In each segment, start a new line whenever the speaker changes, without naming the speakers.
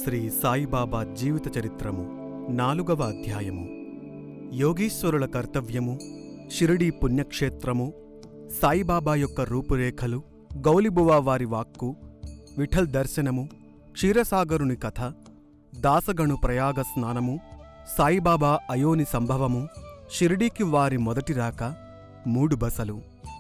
శ్రీ సాయిబాబా జీవిత చరిత్రము నాలుగవ అధ్యాయము యోగీశ్వరుల కర్తవ్యము షిరిడీ పుణ్యక్షేత్రము సాయిబాబా యొక్క రూపురేఖలు గౌలిబువా వారి వాక్కు విఠల్ దర్శనము క్షీరసాగరుని కథ దాసగణు ప్రయాగ స్నానము సాయిబాబా అయోని సంభవము షిరిడీకి వారి మొదటి రాక మూడు బసలు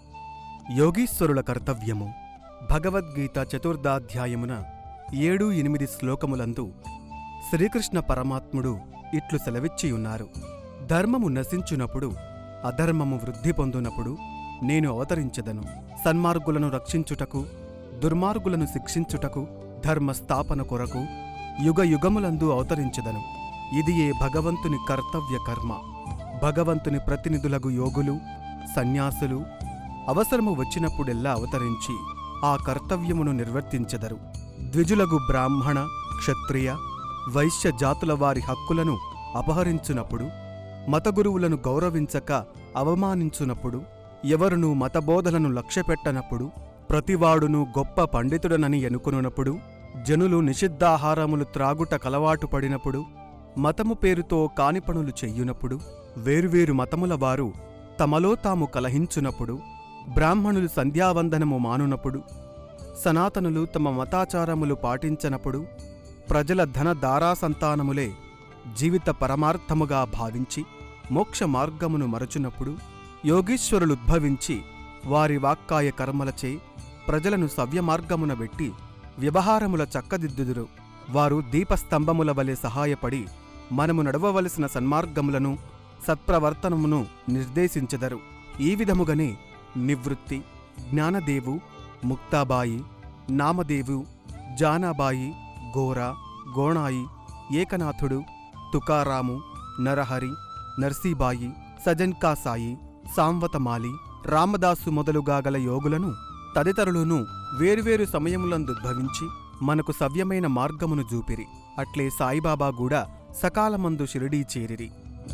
యోగీశ్వరుల కర్తవ్యము భగవద్గీత చతుర్థాధ్యాయమున ఏడు ఎనిమిది శ్లోకములందు శ్రీకృష్ణ పరమాత్ముడు ఇట్లు సెలవిచ్చియున్నారు ధర్మము నశించునప్పుడు అధర్మము వృద్ధి పొందునప్పుడు నేను అవతరించెదను సన్మార్గులను రక్షించుటకు దుర్మార్గులను శిక్షించుటకు ధర్మ స్థాపన కొరకు యుగ యుగములందు అవతరించెదను ఇది ఏ భగవంతుని కర్తవ్య కర్మ భగవంతుని ప్రతినిధులగు యోగులు సన్యాసులు అవసరము వచ్చినప్పుడెల్లా అవతరించి ఆ కర్తవ్యమును నిర్వర్తించెదరు ద్విజులగు బ్రాహ్మణ క్షత్రియ వైశ్య జాతుల వారి హక్కులను అపహరించునప్పుడు మతగురువులను గౌరవించక అవమానించునప్పుడు ఎవరునూ మతబోధలను లక్ష్యపెట్టనప్పుడు ప్రతివాడును గొప్ప పండితుడనని ఎనుకొనునప్పుడు జనులు నిషిద్ధాహారములు త్రాగుట కలవాటు పడినప్పుడు మతము పేరుతో కాని పనులు చెయ్యునప్పుడు వేరువేరు మతముల వారు తమలో తాము కలహించునప్పుడు బ్రాహ్మణులు సంధ్యావందనము మానునప్పుడు సనాతనులు తమ మతాచారములు పాటించనప్పుడు ప్రజల ధన దారాసంతానములే జీవిత పరమార్థముగా భావించి మోక్ష మార్గమును మరచునప్పుడు యోగీశ్వరులుద్భవించి వారి వాక్కాయ కర్మలచే ప్రజలను సవ్యమార్గమున బెట్టి వ్యవహారముల చక్కదిద్దుదురు వారు దీపస్తంభముల వలె సహాయపడి మనము నడవవలసిన సన్మార్గములను సత్ప్రవర్తనమును నిర్దేశించెదరు ఈ విధముగనే నివృత్తి జ్ఞానదేవు ముక్తాబాయి నామదేవు జానాబాయి గోరా గోణాయి ఏకనాథుడు తుకారాము నరహరి నర్సీబాయి సజన్కా సాయి సాంవతమాలి రామదాసు మొదలుగా గల యోగులను తదితరులను వేరువేరు సమయములందుద్భవించి మనకు సవ్యమైన మార్గమును జూపిరి అట్లే సాయిబాబా కూడా సకాలమందు షిరిడీ చేరిరి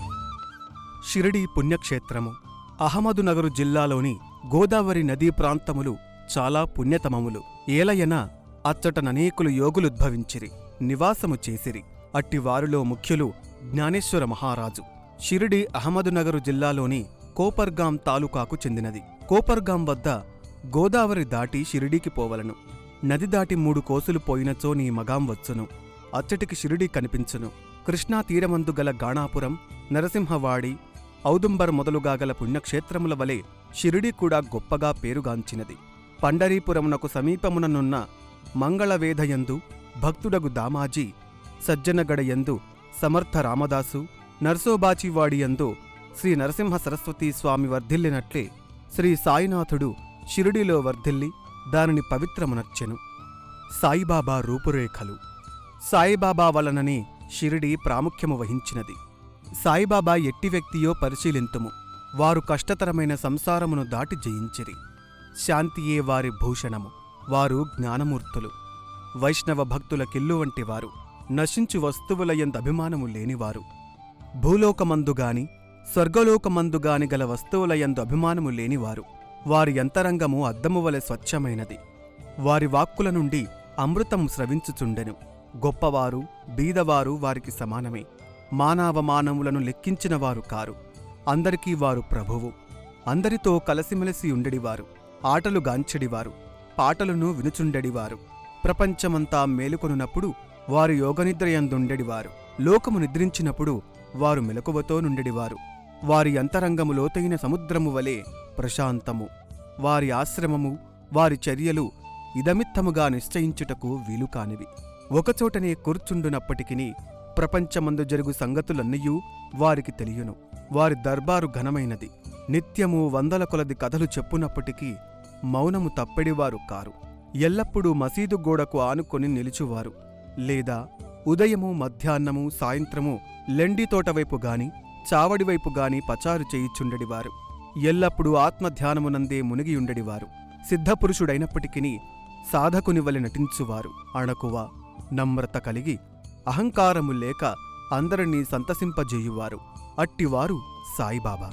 షిరిడీ పుణ్యక్షేత్రము అహమదునగరు జిల్లాలోని గోదావరి నదీ ప్రాంతములు చాలా పుణ్యతమములు ఏలయన అచ్చటననేకులు యోగులుద్భవించిరి నివాసము చేసిరి అట్టి వారిలో ముఖ్యులు జ్ఞానేశ్వర మహారాజు షిరిడి అహమదునగరు జిల్లాలోని కోపర్గాం తాలూకాకు చెందినది కోపర్గాం వద్ద గోదావరి దాటి షిరిడీకి పోవలను నది దాటి మూడు కోసులు పోయినచో నీ మగాం వచ్చును అచ్చటికి షిరిడీ కనిపించును కృష్ణా తీరమందు గల గాణాపురం నరసింహవాడి ఔదుంబర్ మొదలుగా గల పుణ్యక్షేత్రముల వలె షిరిడీ కూడా గొప్పగా పేరుగాంచినది పండరీపురమునకు సమీపముననున్న మంగళవేదయందు భక్తుడగు దామాజీ సజ్జనగడయందు సమర్థ రామదాసు నర్సోబాచివాడియందు శ్రీ నరసింహ సరస్వతీ స్వామి వర్ధిల్లినట్లే శ్రీ సాయినాథుడు షిరిడిలో వర్ధిల్లి దానిని పవిత్రమునర్చెను సాయిబాబా రూపురేఖలు సాయిబాబా వలననే షిరిడి ప్రాముఖ్యము వహించినది సాయిబాబా ఎట్టి వ్యక్తియో పరిశీలింతుము వారు కష్టతరమైన సంసారమును దాటి జయించిరి శాంతియే వారి భూషణము వారు జ్ఞానమూర్తులు వైష్ణవ భక్తుల కిల్లు వంటివారు నశించు వస్తువులయందు అభిమానము లేనివారు భూలోకమందుగాని స్వర్గలోకమందుగాని గల వస్తువులయందు అభిమానము లేనివారు వారి అంతరంగము అద్దము వలె స్వచ్ఛమైనది వారి వాక్కుల నుండి అమృతం స్రవించుచుండెను గొప్పవారు బీదవారు వారికి సమానమే మానవమానములను లెక్కించినవారు కారు అందరికీ వారు ప్రభువు అందరితో కలసిమెలసి ఉండెడివారు ఆటలు గాంచెడివారు పాటలను వినుచుండెడివారు ప్రపంచమంతా మేలుకొనున్నప్పుడు వారు యోగనిద్రయందుండెడివారు లోకము నిద్రించినప్పుడు వారు మెలకువతో నుండెడివారు వారి అంతరంగము లోతైన సముద్రము వలె ప్రశాంతము వారి ఆశ్రమము వారి చర్యలు ఇదమిత్తముగా నిశ్చయించుటకు వీలు కానివి ఒకచోటనే కూర్చుండునప్పటికిని ప్రపంచమందు జరుగు సంగతులన్నయూ వారికి తెలియను వారి దర్బారు ఘనమైనది నిత్యము వందల కొలది కథలు చెప్పునప్పటికీ మౌనము తప్పెడివారు కారు ఎల్లప్పుడూ మసీదు గోడకు ఆనుకొని నిలుచువారు లేదా ఉదయము మధ్యాహ్నము సాయంత్రము లెండి తోటవైపు గాని చావడివైపు గాని పచారు చేయిచుండెడివారు ఎల్లప్పుడూ ఆత్మధ్యానమునందే మునిగియుండెడివారు సిద్ధపురుషుడైనప్పటికీ సాధకుని వలె నటించువారు అణకువ నమ్రత కలిగి అహంకారము లేక అందరినీ సంతసింపజేయువారు అట్టివారు సాయిబాబా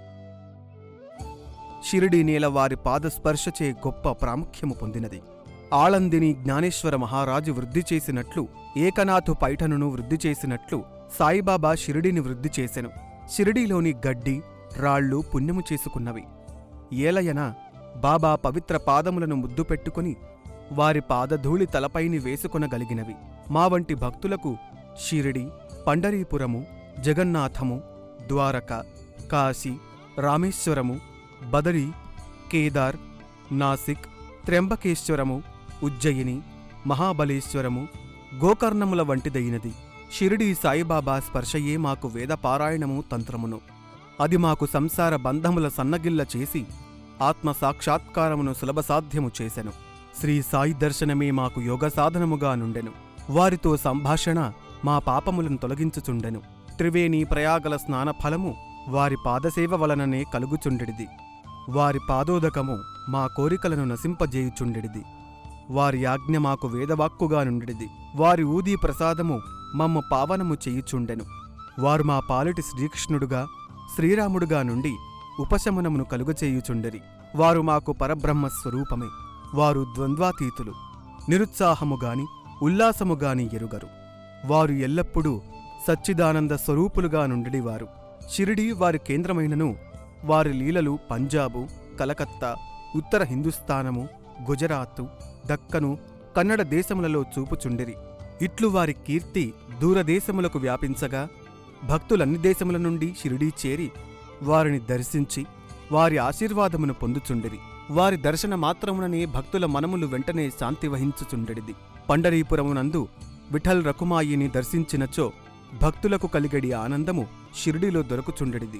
షిరిడీ నేల వారి పాదస్పర్శచే గొప్ప ప్రాముఖ్యము పొందినది ఆళందిని జ్ఞానేశ్వర మహారాజు వృద్ధి చేసినట్లు ఏకనాథు పైఠనును వృద్ధి చేసినట్లు సాయిబాబా షిరిడిని వృద్ధి చేసెను షిరిడీలోని గడ్డి రాళ్ళు పుణ్యము చేసుకున్నవి ఏలయన బాబా పవిత్ర పాదములను ముద్దు పెట్టుకుని వారి పాదధూళి తలపైని వేసుకొనగలిగినవి మా వంటి భక్తులకు షిరిడి పండరీపురము జగన్నాథము ద్వారక కాశీ రామేశ్వరము బదరి కేదార్ నాసిక్ త్ర్యంబకేశ్వరము ఉజ్జయిని మహాబలేశ్వరము గోకర్ణముల వంటిదైనది షిరిడీ సాయిబాబా స్పర్శయే మాకు వేదపారాయణము తంత్రమును అది మాకు సంసార బంధముల సన్నగిల్ల చేసి ఆత్మ సాక్షాత్కారమును సులభసాధ్యము చేసెను శ్రీ సాయి దర్శనమే మాకు యోగ సాధనముగా నుండెను వారితో సంభాషణ మా పాపములను తొలగించుచుండెను త్రివేణి ప్రయాగల స్నాన ఫలము వారి పాదసేవ వలననే కలుగుచుండెడిది వారి పాదోదకము మా కోరికలను నశింపజేయుచుండెడిది వారి ఆజ్ఞ మాకు వేదవాక్కుగా నుండిది వారి ఊదీ ప్రసాదము మమ్ము పావనము చేయుచుండెను వారు మా పాలిటి శ్రీకృష్ణుడుగా శ్రీరాముడుగా నుండి ఉపశమనమును కలుగచేయుచుండెరి వారు మాకు పరబ్రహ్మ స్వరూపమే వారు ద్వంద్వాతీతులు నిరుత్సాహముగాని ఉల్లాసముగాని ఎరుగరు వారు ఎల్లప్పుడూ సచ్చిదానంద స్వరూపులుగా నుండివారు షిరిడి వారి కేంద్రమైనను వారి లీలలు పంజాబు కలకత్తా ఉత్తర హిందుస్థానము గుజరాతు దక్కను కన్నడ దేశములలో చూపుచుండిరి ఇట్లు వారి కీర్తి దూరదేశములకు వ్యాపించగా భక్తులన్ని దేశముల నుండి షిరిడీ చేరి వారిని దర్శించి వారి ఆశీర్వాదమును పొందుచుండిరి వారి దర్శన మాత్రముననే భక్తుల మనములు వెంటనే శాంతి వహించుచుండెడిది పండరీపురమునందు విఠల్ రకుమాయిని దర్శించినచో భక్తులకు కలిగడి ఆనందము షిరిడిలో దొరకుచుండెడిది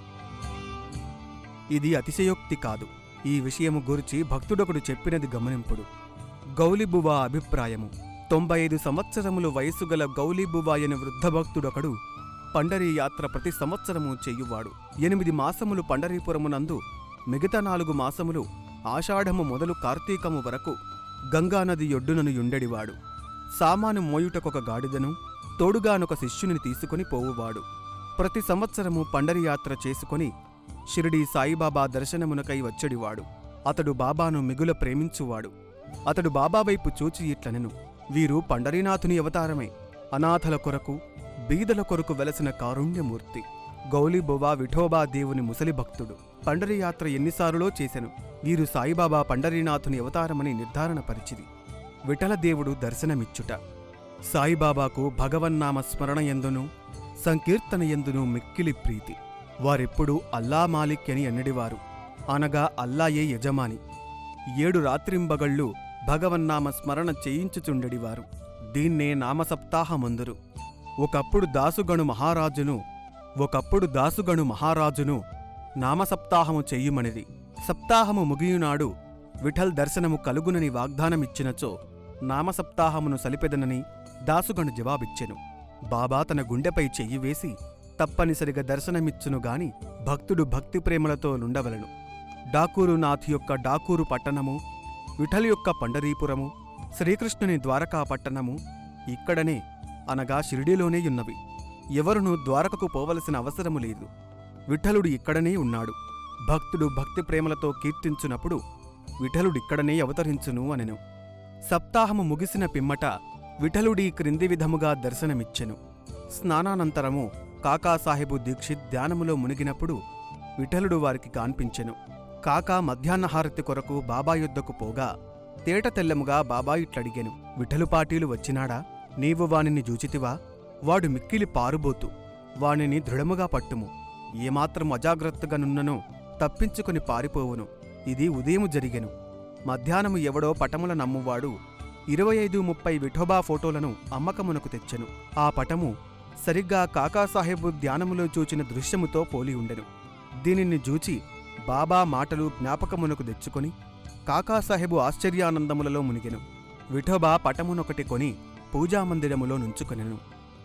ఇది అతిశయోక్తి కాదు ఈ విషయము గురించి భక్తుడొకడు చెప్పినది గమనింపుడు గౌలిబువా అభిప్రాయము తొంభై ఐదు సంవత్సరములు వయసు గల గౌలీబువా అనే వృద్ధ భక్తుడొకడు పండరీ యాత్ర ప్రతి సంవత్సరము చెయ్యువాడు ఎనిమిది మాసములు పండరీపురమునందు మిగతా నాలుగు మాసములు ఆషాఢము మొదలు కార్తీకము వరకు గంగానది ఒడ్డునను యుండెడివాడు సామాను మోయుటకొక గాడిదను తోడుగానొక శిష్యుని తీసుకుని పోవువాడు ప్రతి సంవత్సరము పండరి యాత్ర చేసుకొని షిరిడీ సాయిబాబా దర్శనమునకై వచ్చెడివాడు అతడు బాబాను మిగుల ప్రేమించువాడు అతడు బాబా వైపు చూచి ఇట్లనెను వీరు పండరీనాథుని అవతారమే అనాథల కొరకు బీదల కొరకు వెలసిన కారుణ్యమూర్తి గౌలీబొవా విఠోబా దేవుని ముసలి భక్తుడు పండరి యాత్ర ఎన్నిసార్లో చేసెను వీరు సాయిబాబా పండరీనాథుని అవతారమని నిర్ధారణ పరిచిది విఠలదేవుడు దర్శనమిచ్చుట సాయిబాబాకు భగవన్నామ స్మరణ ఎందును సంకీర్తన ఎందును మిక్కిలి ప్రీతి వారెప్పుడూ అల్లా మాలిక్ అని ఎన్నడివారు అనగా అల్లాయే యజమాని ఏడు రాత్రింబగళ్ళు భగవన్నామ స్మరణ చేయించుచుండెడివారు దీన్నే నామసప్తాహమందురు ఒకప్పుడు దాసుగణు మహారాజును ఒకప్పుడు దాసుగణు మహారాజును నామసప్తాహము చెయ్యుమనిది సప్తాహము ముగియునాడు విఠల్ దర్శనము కలుగునని వాగ్దానమిచ్చినచో నామసప్తాహమును సలిపెదనని దాసుగణు జవాబిచ్చెను బాబా తన గుండెపై చెయ్యి వేసి తప్పనిసరిగా దర్శనమిచ్చును గాని భక్తుడు భక్తి ప్రేమలతో నుండవలను డాకూరు నాథ్ యొక్క డాకూరు పట్టణము విఠల్ యొక్క పండరీపురము శ్రీకృష్ణుని ద్వారకా పట్టణము ఇక్కడనే అనగా షిరిడీలోనే ఉన్నవి ఎవరునూ ద్వారకకు పోవలసిన అవసరము లేదు విఠలుడు ఇక్కడనే ఉన్నాడు భక్తుడు భక్తి ప్రేమలతో కీర్తించునప్పుడు విఠలుడిక్కడనే అవతరించును అనెను సప్తాహము ముగిసిన పిమ్మట విఠలుడి క్రింది విధముగా దర్శనమిచ్చెను స్నానానంతరము కాకాసాహెబు దీక్షిత్ ధ్యానములో మునిగినప్పుడు విఠలుడు వారికి కాన్పించెను కాకా మధ్యాహ్నహారతి కొరకు బాబా యుద్ధకు పోగా తేట తెల్లముగా బాబా ఇట్లడిగెను విఠలుపాటీలు వచ్చినాడా నీవు వానిని జూచితివా వాడు మిక్కిలి పారుబోతు వానిని దృఢముగా పట్టుము ఏమాత్రం అజాగ్రత్తగా నున్ననో తప్పించుకుని పారిపోవును ఇది ఉదయము జరిగెను మధ్యాహ్నము ఎవడో పటముల నమ్మువాడు ఇరవై ఐదు ముప్పై విఠోబా ఫోటోలను అమ్మకమునకు తెచ్చెను ఆ పటము సరిగ్గా కాకాసాహెబు ధ్యానములో చూచిన దృశ్యముతో పోలి ఉండెను దీనిని జూచి బాబా మాటలు జ్ఞాపకమునకు తెచ్చుకొని కాకాసాహెబు ఆశ్చర్యానందములలో మునిగెను విఠోబా పటమునొకటి కొని పూజామందిరములో నుంచుకొనెను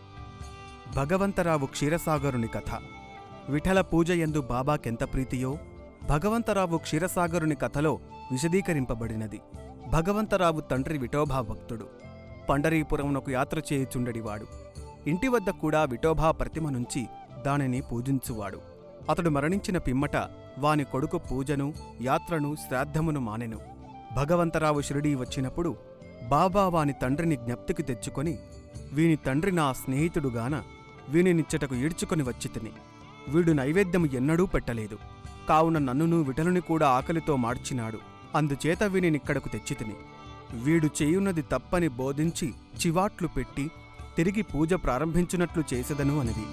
భగవంతరావు క్షీరసాగరుని కథ విఠల పూజ ఎందు బాబాకెంత ప్రీతియో భగవంతరావు క్షీరసాగరుని కథలో విశదీకరింపబడినది భగవంతరావు తండ్రి విఠోబా భక్తుడు పండరీపురమునకు యాత్ర చేయుచుండడివాడు ఇంటి వద్ద కూడా విఠోబా ప్రతిమ నుంచి దానిని పూజించువాడు అతడు మరణించిన పిమ్మట వాని కొడుకు పూజను యాత్రను శ్రాద్ధమును మానెను భగవంతరావు షిరిడీ వచ్చినప్పుడు బాబా వాని తండ్రిని జ్ఞప్తికి తెచ్చుకొని వీని తండ్రి నా స్నేహితుడుగాన వీనినిచ్చటకు ఈడ్చుకొని వచ్చి తిని వీడు నైవేద్యము ఎన్నడూ పెట్టలేదు కావున నన్నును విఠలుని కూడా ఆకలితో మార్చినాడు అందుచేత వీనినిక్కడకు తెచ్చి తిని వీడు చేయున్నది తప్పని బోధించి చివాట్లు పెట్టి తిరిగి పూజ ప్రారంభించినట్లు చేసెదను అనిది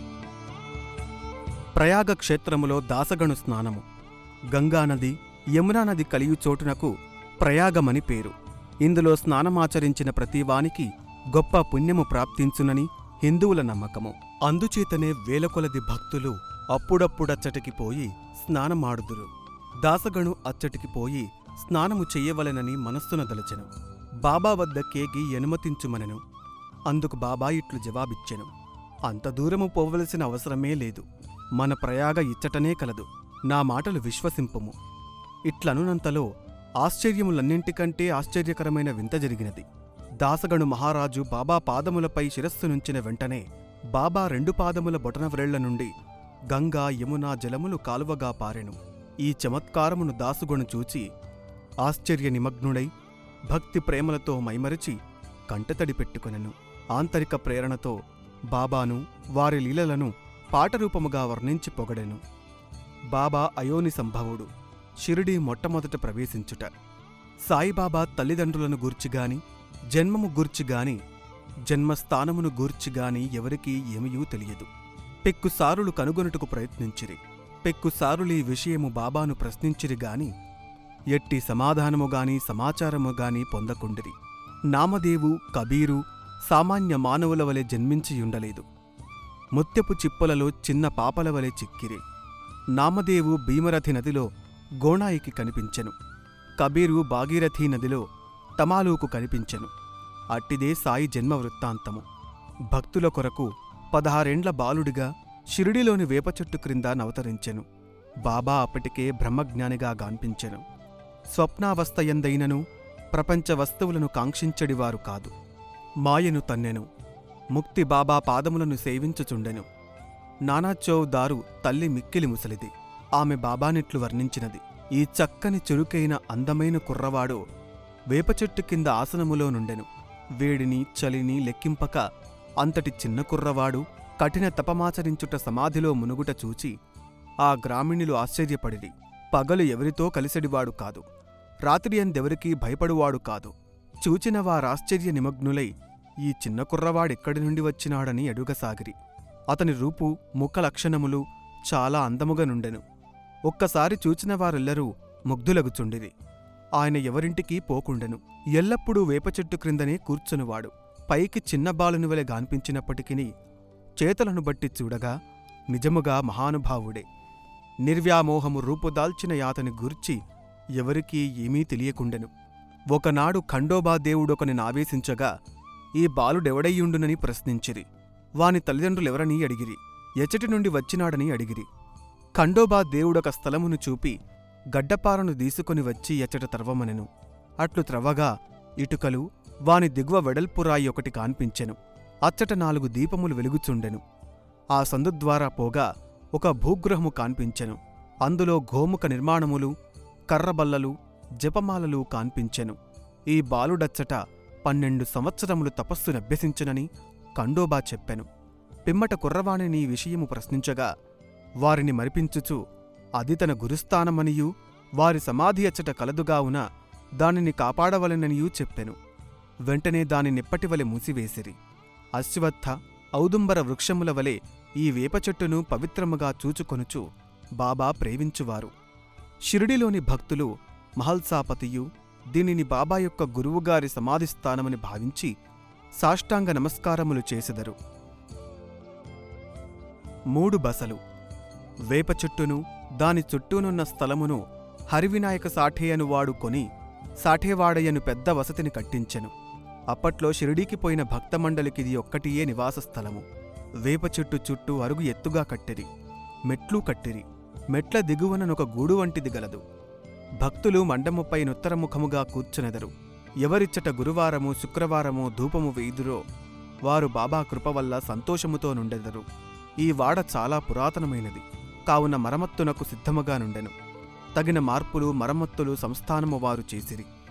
ప్రయాగ క్షేత్రములో దాసగణు స్నానము గంగానది యమునా నది కలియు చోటునకు ప్రయాగమని పేరు ఇందులో స్నానమాచరించిన ప్రతివానికి గొప్ప పుణ్యము ప్రాప్తించునని హిందువుల నమ్మకము అందుచేతనే వేలకొలది భక్తులు అప్పుడప్పుడచ్చటికి పోయి స్నానమాడుదురు దాసగణు అచ్చటికి పోయి స్నానము చెయ్యవలెనని మనస్సున దలచెను బాబా వద్ద కేగి అనుమతించుమనెను అందుకు బాబా ఇట్లు జవాబిచ్చెను అంత దూరము పోవలసిన అవసరమే లేదు మన ప్రయాగ ఇచ్చటనే కలదు నా మాటలు విశ్వసింపుము ఇట్లనునంతలో ఆశ్చర్యములన్నింటికంటే ఆశ్చర్యకరమైన వింత జరిగినది దాసగణు మహారాజు బాబా పాదములపై శిరస్సు నుంచిన వెంటనే బాబా రెండు పాదముల బొటనవ్రేళ్ల నుండి గంగా యమునా జలములు కాలువగా పారెను ఈ చమత్కారమును దాసుగొను చూచి ఆశ్చర్య నిమగ్నుడై భక్తి ప్రేమలతో మైమరిచి కంటతడి పెట్టుకొనెను ఆంతరిక ప్రేరణతో బాబాను వారి లీలలను పాటరూపముగా వర్ణించి పొగడెను బాబా అయోని సంభవుడు షిరిడీ మొట్టమొదట ప్రవేశించుట సాయిబాబా తల్లిదండ్రులను గూర్చిగాని జన్మము గూర్చిగాని జన్మస్థానమును గూర్చిగాని ఎవరికీ ఏమయూ తెలియదు పెక్కుసారులు కనుగొనుటకు ప్రయత్నించిరి పెక్కుసారులీ విషయము బాబాను ప్రశ్నించిరి గాని ఎట్టి సమాధానము గాని సమాచారము గాని పొందకుండిరి నామదేవు కబీరు సామాన్య మానవుల వలె జన్మించియుండలేదు ముత్యపు చిప్పలలో చిన్న పాపల వలె చిక్కిరి నామదేవు భీమరథి నదిలో గోణాయికి కనిపించెను కబీరు భాగీరథీ నదిలో తమాలూకు కనిపించెను అట్టిదే సాయి జన్మ వృత్తాంతము భక్తుల కొరకు పదహారేండ్ల బాలుడిగా షిరిడిలోని వేప చెట్టు క్రింద నవతరించెను బాబా అప్పటికే బ్రహ్మజ్ఞానిగా గాన్పించెను స్వప్నావస్థయందైనను ప్రపంచ వస్తువులను కాంక్షించడివారు కాదు మాయను తన్నెను ముక్తి బాబా పాదములను సేవించుచుండెను నానాచౌ దారు తల్లి మిక్కిలి ముసలిది ఆమె బాబానిట్లు వర్ణించినది ఈ చక్కని చురుకైన అందమైన కుర్రవాడు వేప చెట్టు కింద ఆసనములో నుండెను వేడిని చలిని లెక్కింపక అంతటి చిన్న కుర్రవాడు కఠిన తపమాచరించుట సమాధిలో మునుగుట చూచి ఆ గ్రామీణులు ఆశ్చర్యపడిరి పగలు ఎవరితో కలిసెడివాడు కాదు రాత్రి అందెవరికీ భయపడువాడు కాదు చూచిన వారాశ్చర్య నిమగ్నులై ఈ చిన్న కుర్రవాడెక్కడి నుండి వచ్చినాడని అడుగసాగిరి అతని రూపు ముఖ లక్షణములు చాలా అందముగా నుండెను ఒక్కసారి చూచిన వారెల్లరూ ముగ్ధులగుచుండిరి ఆయన ఎవరింటికి పోకుండెను ఎల్లప్పుడూ వేప చెట్టు క్రిందనే కూర్చునివాడు పైకి చిన్న బాలుని వలె గాన్పించినప్పటికీ చేతలను బట్టి చూడగా నిజముగా మహానుభావుడే నిర్వ్యామోహము రూపుదాల్చిన యాతని గూర్చి ఎవరికీ ఏమీ తెలియకుండెను ఒకనాడు ఖండోబా దేవుడొకని నావేశించగా ఈ బాలుడెవడయ్యుండునని ప్రశ్నించిరి వాని తల్లిదండ్రులెవరని అడిగిరి ఎచ్చటి నుండి వచ్చినాడని అడిగిరి ఖండోబా దేవుడొక స్థలమును చూపి గడ్డపారను తీసుకొని వచ్చి ఎచ్చట త్రవ్వమనెను అట్లు త్రవ్వగా ఇటుకలు వాని దిగువ వెడల్పురాయి ఒకటి కాన్పించెను అచ్చట నాలుగు దీపములు వెలుగుచుండెను ఆ సందు ద్వారా పోగా ఒక భూగ్రహము కాన్పించెను అందులో గోముఖ నిర్మాణములు కర్రబల్లలు జపమాలలు కాన్పించెను ఈ బాలుడచ్చట పన్నెండు సంవత్సరములు తపస్సు నభ్యసించునని కండోబా చెప్పెను పిమ్మట కుర్రవాణిని ఈ విషయము ప్రశ్నించగా వారిని మరిపించుచు అది తన గురుస్థానమనియూ వారి సమాధి అచ్చట కలదుగావున దానిని కాపాడవలెననియూ చెప్పెను వెంటనే దాని నిప్పటివలె మూసివేసిరి అశ్వత్థ ఔదుంబర వృక్షముల వలె ఈ వేప చెట్టును పవిత్రముగా చూచుకొనుచు బాబా ప్రేమించువారు షిరిడిలోని భక్తులు మహల్సాపతియు దీనిని బాబా యొక్క గురువుగారి సమాధిస్థానమని భావించి సాష్టాంగ నమస్కారములు చేసెదరు మూడు బసలు వేప చెట్టును దాని చుట్టూనున్న స్థలమును హరివినాయక సాఠేయను వాడు కొని సాఠేవాడయ్యను పెద్ద వసతిని కట్టించెను అప్పట్లో షిరిడీకి పోయిన భక్తమండలికిది ఒక్కటియే నివాస స్థలము వేప చెట్టు చుట్టూ అరుగు ఎత్తుగా కట్టిరి మెట్లు కట్టిరి మెట్ల దిగువననొక గూడు వంటిది గలదు భక్తులు మండముపై నుత్తరముఖముగా కూర్చునెదరు ఎవరిచ్చట గురువారము శుక్రవారము ధూపము వేయుదురో వారు బాబా కృప వల్ల సంతోషముతో నుండెదరు ఈ వాడ చాలా పురాతనమైనది కావున మరమత్తునకు సిద్ధముగా నుండెను తగిన మార్పులు మరమ్మత్తులు సంస్థానము వారు చేసిరి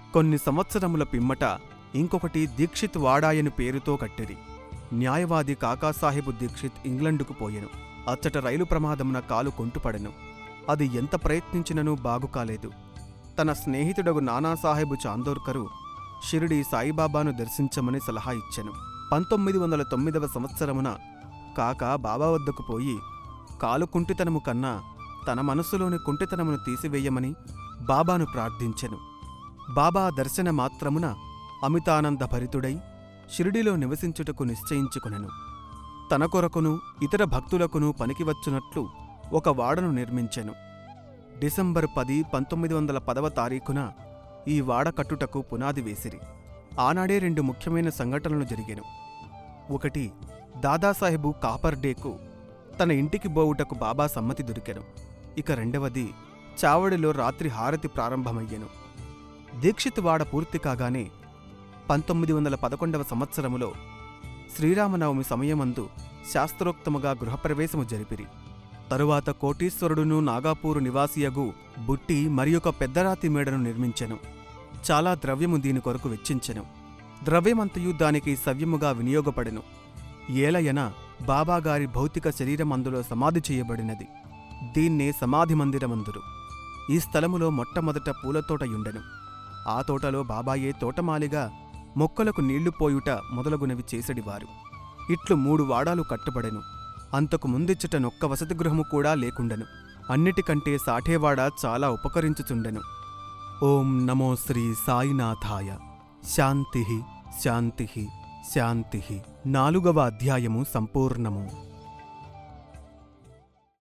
కొన్ని సంవత్సరముల పిమ్మట ఇంకొకటి దీక్షిత్ వాడాయని పేరుతో కట్టిరి న్యాయవాది కాకాసాహెబు దీక్షిత్ ఇంగ్లండుకు పోయెను అచ్చట రైలు ప్రమాదమున కాలు కొంటుపడెను అది ఎంత ప్రయత్నించిననూ బాగుకాలేదు తన స్నేహితుడగు నానాసాహెబు చాందోర్కరు షిరిడి సాయిబాబాను దర్శించమని సలహా ఇచ్చెను పంతొమ్మిది వందల తొమ్మిదవ సంవత్సరమున కాక బాబా వద్దకు పోయి కాలు కుంటితనము కన్నా తన మనసులోని కుంటితనమును తీసివేయమని బాబాను ప్రార్థించెను బాబా దర్శన మాత్రమున అమితానంద భరితుడై షిరిడిలో నివసించుటకు నిశ్చయించుకొనెను తన కొరకును ఇతర భక్తులకును పనికివచ్చునట్లు ఒక వాడను నిర్మించెను డిసెంబర్ పది పంతొమ్మిది వందల పదవ తారీఖున ఈ వాడ కట్టుటకు పునాది వేసిరి ఆనాడే రెండు ముఖ్యమైన సంఘటనలు జరిగెను ఒకటి దాదాసాహెబు కాపర్ డేకు తన ఇంటికి బోవుటకు బాబా సమ్మతి దొరికెను ఇక రెండవది చావడిలో రాత్రి హారతి ప్రారంభమయ్యెను దీక్షిత్ వాడ పూర్తి కాగానే పంతొమ్మిది వందల పదకొండవ సంవత్సరములో శ్రీరామనవమి సమయమందు శాస్త్రోక్తముగా గృహప్రవేశము జరిపిరి తరువాత కోటీశ్వరుడును నాగాపూరు నివాసియగు బుట్టి మరియొక పెద్దరాతి మేడను నిర్మించెను చాలా ద్రవ్యము దీని కొరకు వెచ్చించెను ద్రవ్యమంతయు దానికి సవ్యముగా వినియోగపడెను ఏలయన బాబాగారి భౌతిక శరీరమందులో సమాధి చేయబడినది దీన్నే సమాధి మందిరమందురు ఈ స్థలములో మొట్టమొదట పూలతోటయుండెను ఆ తోటలో బాబాయే తోటమాలిగా మొక్కలకు నీళ్లు పోయుట మొదలగునవి చేసడివారు ఇట్లు మూడు వాడాలు కట్టుబడెను అంతకు ముందిచ్చట నొక్క వసతి గృహము కూడా లేకుండెను అన్నిటికంటే సాఠేవాడ చాలా ఉపకరించుచుండెను ఓం నమో శ్రీ సాయినాథాయ శాంతి శాంతి శాంతి నాలుగవ అధ్యాయము సంపూర్ణము